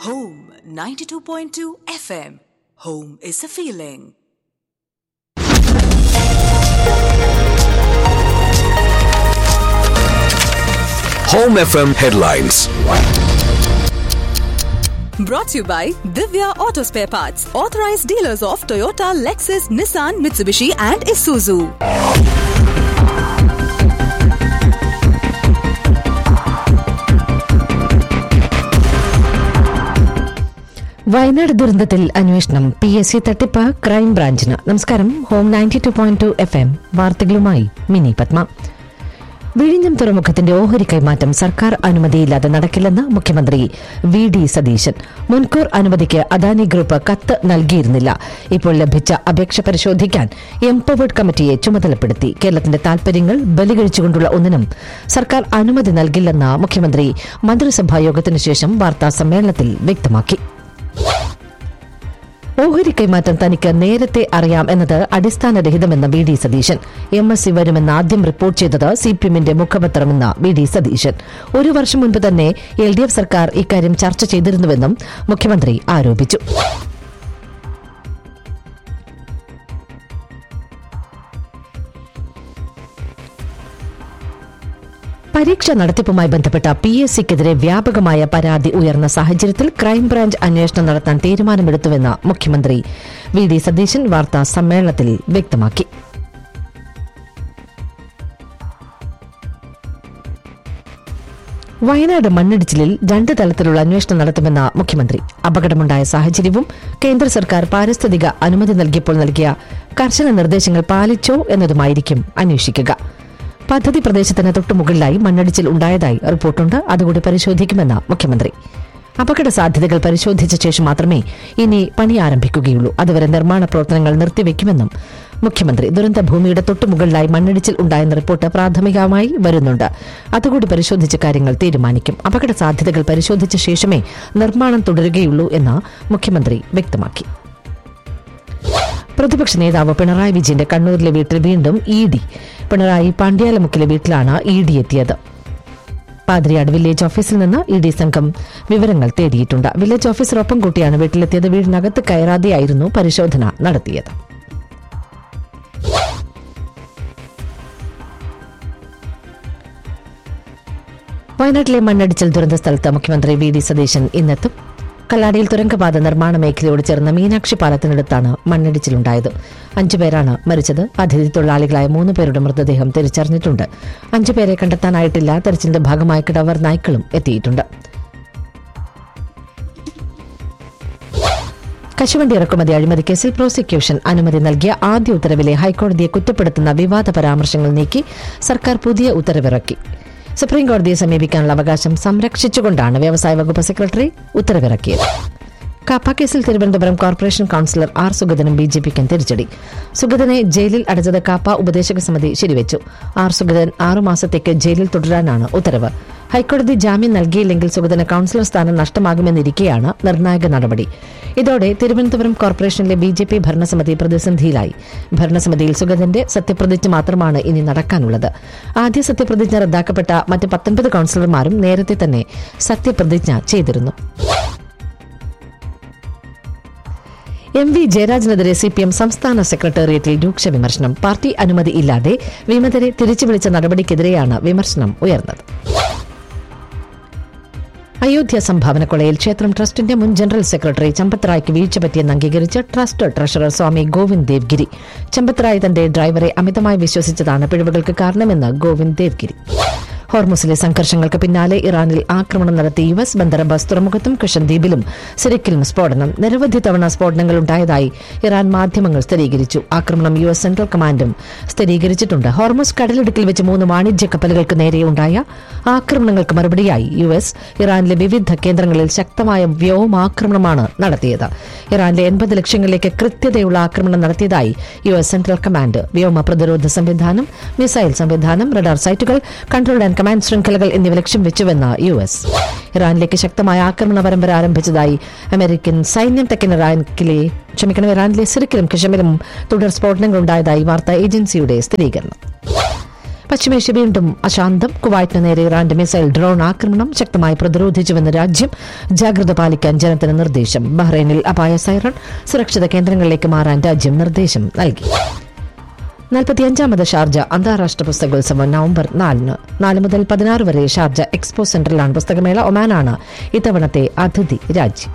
Home 92.2 FM. Home is a feeling. Home FM headlines. Brought to you by Divya Auto Spare Parts, authorized dealers of Toyota, Lexus, Nissan, Mitsubishi, and Isuzu. Wayanad ദുരന്തത്തിൽ അന്വേഷണം P S C തട്ടിപ്പ് ക്രൈംബ്രാഞ്ചിന് നമസ്കാരം home ninety two point two F M വാർത്തകളുമായി മിനി പത്മ വിഴിഞ്ഞം തുറമുഖത്തിന്റെ ഓഹരി കൈമാറ്റം സർക്കാർ അനുമതിയില്ലാതെ നടക്കില്ലെന്ന് മുഖ്യമന്ത്രി വി ഡി സതീശൻ മുൻകൂർ അനുമതിക്ക് അദാനി ഗ്രൂപ്പ് കത്ത് നൽകിയിരുന്നില്ല ഇപ്പോൾ ലഭിച്ച അപേക്ഷ പരിശോധിക്കാൻ എംപവേർഡ് കമ്മിറ്റിയെ ചുമതലപ്പെടുത്തി കേരളത്തിന്റെ താൽപര്യങ്ങൾ ബലികഴിച്ചുകൊണ്ടുള്ള ഒന്നിനും സർക്കാർ അനുമതി നൽകില്ലെന്ന് മുഖ്യമന്ത്രി മന്ത്രിസഭാ യോഗത്തിനു ശേഷം വാർത്താ സമ്മേളനത്തിൽ വ്യക്തമാക്കി ഓഹരി കൈമാറ്റം തനിക്ക് നേരത്തെ അറിയാം എന്നത് അടിസ്ഥാനരഹിതമെന്ന് V D Satheesan M S C വരുമെന്ന് ആദ്യം റിപ്പോർട്ട് ചെയ്തത് സി പി എമ്മിന്റെ മുഖപത്രമെന്ന് വി ഡി സതീശൻ ഒരു വർഷം മുൻപ് തന്നെ എൽ ഡി എഫ് സർക്കാർ ഇക്കാര്യം ചർച്ച ചെയ്തിരുന്നുവെന്നും മുഖ്യമന്ത്രി ആരോപിച്ചു പരീക്ഷ നടത്തിപ്പുമായി ബന്ധപ്പെട്ട പി എസ് സിക്കെതിരെ വ്യാപകമായ പരാതി ഉയർന്ന സാഹചര്യത്തിൽ ക്രൈംബ്രാഞ്ച് അന്വേഷണം നടത്താൻ തീരുമാനമെടുത്തുവെന്ന് മുഖ്യമന്ത്രി വി ഡി സതീശൻ വാർത്താ സമ്മേളനത്തിൽ വ്യക്തമാക്കി വയനാട് മണ്ണിടിച്ചിലിൽ രണ്ട് തലത്തിലുള്ള അന്വേഷണം നടത്തുമെന്ന മുഖ്യമന്ത്രി അപകടമുണ്ടായ സാഹചര്യവും കേന്ദ്ര സർക്കാർ പാരിസ്ഥിതിക അനുമതി നൽകിയപ്പോൾ നൽകിയ കർശന നിർദ്ദേശങ്ങൾ പാലിച്ചോ എന്നതുമായിരിക്കും അന്വേഷിക്കുക പദ്ധതി പ്രദേശത്തിന് തൊട്ടുമുകളിലായി മണ്ണിടിച്ചിൽ ഉണ്ടായതായി റിപ്പോർട്ടുണ്ട് അതുകൂടി പരിശോധിക്കുമെന്ന് മുഖ്യമന്ത്രി അപകട സാധ്യതകൾ പരിശോധിച്ച ശേഷം മാത്രമേ ഇനി പണി ആരംഭിക്കുകയുള്ളൂ അതുവരെ നിർമ്മാണ പ്രവർത്തനങ്ങൾ നിർത്തിവെക്കുമെന്നും മുഖ്യമന്ത്രി ദുരന്ത ഭൂമിയുടെ തൊട്ടുമുകളിലായി മണ്ണിടിച്ചിൽ ഉണ്ടായെന്ന റിപ്പോർട്ട് പ്രാഥമികമായി വരുന്നുണ്ട് അതുകൂടി പരിശോധിച്ച കാര്യങ്ങൾ തീരുമാനിക്കും അപകട സാധ്യതകൾ പരിശോധിച്ച ശേഷമേ നിർമ്മാണം തുടരുകയുള്ളൂ എന്ന് മുഖ്യമന്ത്രി വ്യക്തമാക്കി പ്രതിപക്ഷ നേതാവ് പിണറായി വിജയന്റെ കണ്ണൂരിലെ വീട്ടിൽ വീണ്ടും ഇ ഡി പിണറായി പാണ്ഡ്യാലമുക്കിലെ വീട്ടിലാണ് ഇ ഡി എത്തിയത് പാതിരിയാട് വില്ലേജ് ഓഫീസിൽ നിന്ന് ഇ ഡി സംഘം വിവരങ്ങൾ തേടിയിട്ടുണ്ട് വില്ലേജ് ഓഫീസർ ഒപ്പം കൂട്ടിയാണ് വീട്ടിലെത്തിയത് വീടിനകത്ത് കയറാതെയായിരുന്നു പരിശോധന നടത്തിയത് വയനാട്ടിലെ മണ്ണടിച്ചൽ ദുരന്ത സ്ഥലത്ത് മുഖ്യമന്ത്രി വി ഡി സതീശൻ ഇന്നെത്തും കല്ലാടിയിൽ തുരങ്കപാത നിർമ്മാണ മേഖലയോട് ചേർന്ന മീനാക്ഷി പാലത്തിനടുത്താണ് മണ്ണിടിച്ചിലുണ്ടായത് അഞ്ചുപേരാണ് മരിച്ചത് അതിഥി തൊഴിലാളികളായ മൂന്ന് പേരുടെ മൃതദേഹം തിരിച്ചറിഞ്ഞിട്ടുണ്ട് അഞ്ചുപേരെ കണ്ടെത്താനായിട്ടില്ല തെരച്ചിലിന്റെ ഭാഗമായി കിടവർ നായ്ക്കളും എത്തിയിട്ടുണ്ട് കശുവണ്ടി ഇറക്കുമതി അഴിമതി കേസിൽ പ്രോസിക്യൂഷൻ അനുമതി നൽകിയ ആദ്യ ഉത്തരവിലെ ഹൈക്കോടതിയെ കുറ്റപ്പെടുത്തുന്ന വിവാദ പരാമർശങ്ങൾ നീക്കി സർക്കാർ പുതിയ ഉത്തരവിറക്കി സുപ്രീം കോടതിയെ സമീപിക്കാനുള്ള അവകാശം സംരക്ഷിച്ചുകൊണ്ടാണ് വ്യവസായ വകുപ്പ് സെക്രട്ടറി ഉത്തരവിറക്കിയത് കാപ്പ കേസിൽ തിരുവനന്തപുരം കോർപ്പറേഷൻ കൌൺസിലർ ആർ സുഗതനും ബി ജെ പിക്കും തിരിച്ചടി സുഗതനെ ജയിലിൽ അടച്ചത് കാപ്പ ഉപദേശക സമിതി ശരിവെച്ചു ആർ സുഗതൻ ആറുമാസത്തേക്ക് ജയിലിൽ തുടരാനാണ് ഉത്തരവ് ഹൈക്കോടതി ജാമ്യം നൽകിയില്ലെങ്കിൽ സുഗതന് കൌൺസിലർ സ്ഥാനം നഷ്ടമാകുമെന്നിരിക്കെയാണ് നിർണായക നടപടി ഇതോടെ തിരുവനന്തപുരം കോർപ്പറേഷനിലെ ബി ജെ പി ഭരണസമിതി പ്രതിസന്ധിയിലായി ഭരണസമിതിയിൽ സുഗതന്റെ സത്യപ്രതിജ്ഞ മാത്രമാണ് ഇനി നടക്കാനുള്ളത് ആദ്യ സത്യപ്രതിജ്ഞ റദ്ദാക്കപ്പെട്ട മറ്റ് പത്തൊൻപത് കൌൺസിലർമാരും നേരത്തെ തന്നെ സത്യപ്രതിജ്ഞ ചെയ്തിരുന്നു എം വി ജയരാജനെതിരെ സി പി എം സംസ്ഥാന സെക്രട്ടേറിയറ്റിൽ രൂക്ഷ വിമർശനം പാർട്ടി അനുമതി ഇല്ലാതെ വിമതരെ തിരിച്ചു വിളിച്ച നടപടിക്കെതിരെയാണ് വിമർശനം ഉയർന്നത് അയോധ്യ സംഭാവന കൊളയിൽ ക്ഷേത്രം ട്രസ്റ്റിന്റെ മുൻ ജനറൽ സെക്രട്ടറി ചമ്പത്രായ്ക്ക് വീഴ്ച പറ്റിയെന്ന് അംഗീകരിച്ച് ട്രസ്റ്റ് ട്രഷറർ സ്വാമി ഗോവിന്ദ് ദേവ്ഗിരി ചമ്പത്രായ് തന്റെ ഡ്രൈവറെ അമിതമായി വിശ്വസിച്ചതാണ് പിഴവുകൾക്ക് കാരണമെന്ന് ഗോവിന്ദ് ദേവ്ഗിരി ഹോർമുസിലെ സംഘർഷങ്ങൾക്ക് പിന്നാലെ ഇറാനിൽ ആക്രമണം നടത്തി യു എസ് ബന്ദറബാസ് തുറമുഖത്തും കഷൻദ്വീപിലും സിറിക്കിലും സ്ഫോടനം നിരവധി തവണ സ്ഫോടനങ്ങൾ ഉണ്ടായതായി ഇറാൻ മാധ്യമങ്ങൾ സ്ഥിരീകരിച്ചു ആക്രമണം യു എസ് സെൻട്രൽ കമാൻഡും സ്ഥിരീകരിച്ചിട്ടുണ്ട് ഹോർമുസ് കടലിടുക്കിൽ വെച്ച് മൂന്ന് വാണിജ്യ കപ്പലുകൾക്ക് നേരെയുണ്ടായ ആക്രമണങ്ങൾക്ക് മറുപടിയായി യു എസ് ഇറാനിലെ വിവിധ കേന്ദ്രങ്ങളിൽ ശക്തമായ വ്യോമാക്രമണമാണ് നടത്തിയത് ഇറാനിലെ എൺപത് ലക്ഷ്യങ്ങളിലേക്ക് കൃത്യതയുള്ള ആക്രമണം നടത്തിയതായി യു എസ് സെൻട്രൽ കമാൻഡ് വ്യോമ പ്രതിരോധ സംവിധാനം മിസൈൽ സംവിധാനം റഡാർ സൈറ്റുകൾ കൺട്രോൾ ആൻഡ് കമാൻഡ് ശൃംഖലകൾ എന്നിവ ലക്ഷ്യം വെച്ചുവെന്ന് യു എസ് ഇറാനിലേക്ക് ശക്തമായ ആക്രമണ പരമ്പര ആരംഭിച്ചതായി അമേരിക്കൻ സൈന്യം തെക്കൻ ഇറാനിലെ ക്ഷമിക്കണം ഇറാനിലെ സിറിക്കിലും കിഷമിലും തുടർ സ്ഫോടനങ്ങൾ ഉണ്ടായതായി വാർത്താ ഏജൻസിയുടെ സ്ഥിരീകരണം പശ്ചിമേഷ്യ വീണ്ടും അശാന്തം കുവൈറ്റിന് നേരെ ഇറാന്റെ മിസൈൽ ഡ്രോൺ ആക്രമണം ശക്തമായി പ്രതിരോധിച്ചുവെന്ന് രാജ്യം ജാഗ്രത പാലിക്കാൻ ജനത്തിന് നിർദ്ദേശം ബഹ്റൈനിൽ അപായ സൈറൺ സുരക്ഷിത കേന്ദ്രങ്ങളിലേക്ക് മാറാൻ രാജ്യം നിർദ്ദേശം നൽകി നാൽപ്പത്തിയഞ്ചാമത് ഷാർജ അന്താരാഷ്ട്ര പുസ്തകോത്സവം നവംബർ നാലിന് നാല് മുതൽ പതിനാറ് വരെ ഷാർജ എക്സ്പോ സെന്ററിലാണ് പുസ്തകമേള ഒമാനാണ് ഇത്തവണത്തെ അതിഥി രാജ്യം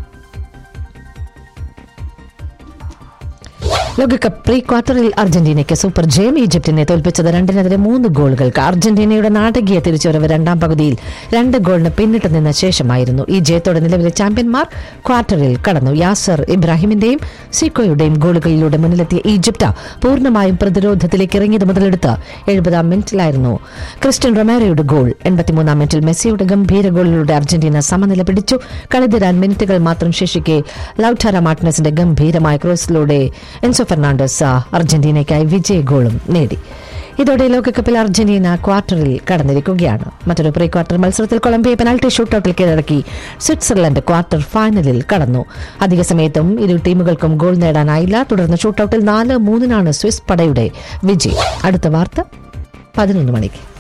ലോകകപ്പ് പ്രീ ക്വാർട്ടറിൽ അർജന്റീനയ്ക്ക് സൂപ്പർ ജയം ഈജിപ്തിനെ തോൽപ്പിച്ചത് രണ്ടിനെതിരെ മൂന്ന് ഗോളുകൾക്ക് അർജന്റീനയുടെ നാടകീയ തിരിച്ചുവരവ് രണ്ടാം പകുതിയിൽ രണ്ട് ഗോളിന് പിന്നിട്ട് നിന്ന ശേഷമായിരുന്നു ഈ ജയത്തോടെ നിലവിലെ ചാമ്പ്യന്മാർ ക്വാർട്ടറിൽ കടന്നു യാസർ ഇബ്രാഹിമിന്റെയും സിക്കോയുടെയും ഗോളുകളിലൂടെ മുന്നിലെത്തിയ ഈജിപ്ത് പൂർണ്ണമായും പ്രതിരോധത്തിലേക്ക് ഇറങ്ങിയത് മുതലെടുത്ത് എഴുപതാം മിനിറ്റിലായിരുന്നു ക്രിസ്റ്റ്യൻ റൊമാരോയുടെ ഗോൾ എൺപത്തിമൂന്നാം മിനിറ്റിൽ മെസ്സിയുടെ ഗംഭീര ഗോളിലൂടെ അർജന്റീന സമനില പിടിച്ചു കളി തീരാൻ മിനിറ്റുകൾ മാത്രം ശേഷിക്കെ ലൌട്ടാര മാർട്ടിനസിന്റെ ഗംഭീരമായ ക്രോസിലൂടെ എൻസോ ഫെർണാണ്ടസ് അർജന്റീനയ്ക്കായി വിജയ ഗോളും നേടി ഇതോടെ ലോകകപ്പിൽ അർജന്റീന ക്വാർട്ടറിൽ കടന്നിരിക്കുകയാണ് മറ്റൊരു പ്രീ ക്വാർട്ടർ മത്സരത്തിൽ കൊളംബിയ പെനാൽറ്റി ഷൂട്ടൌട്ടിൽ കീഴടക്കി സ്വിറ്റ്സർലൻഡ് ക്വാർട്ടർ ഫൈനലിൽ കടന്നു അധിക സമയത്തും ഇരു ടീമുകൾക്കും ഗോൾ നേടാനായില്ല തുടർന്ന് ഷൂട്ടൌട്ടിൽ നാല് മൂന്നിനാണ് സ്വിസ് പടയുടെ വിജയം അടുത്ത വാർത്ത പതിനൊന്ന് മണിക്ക്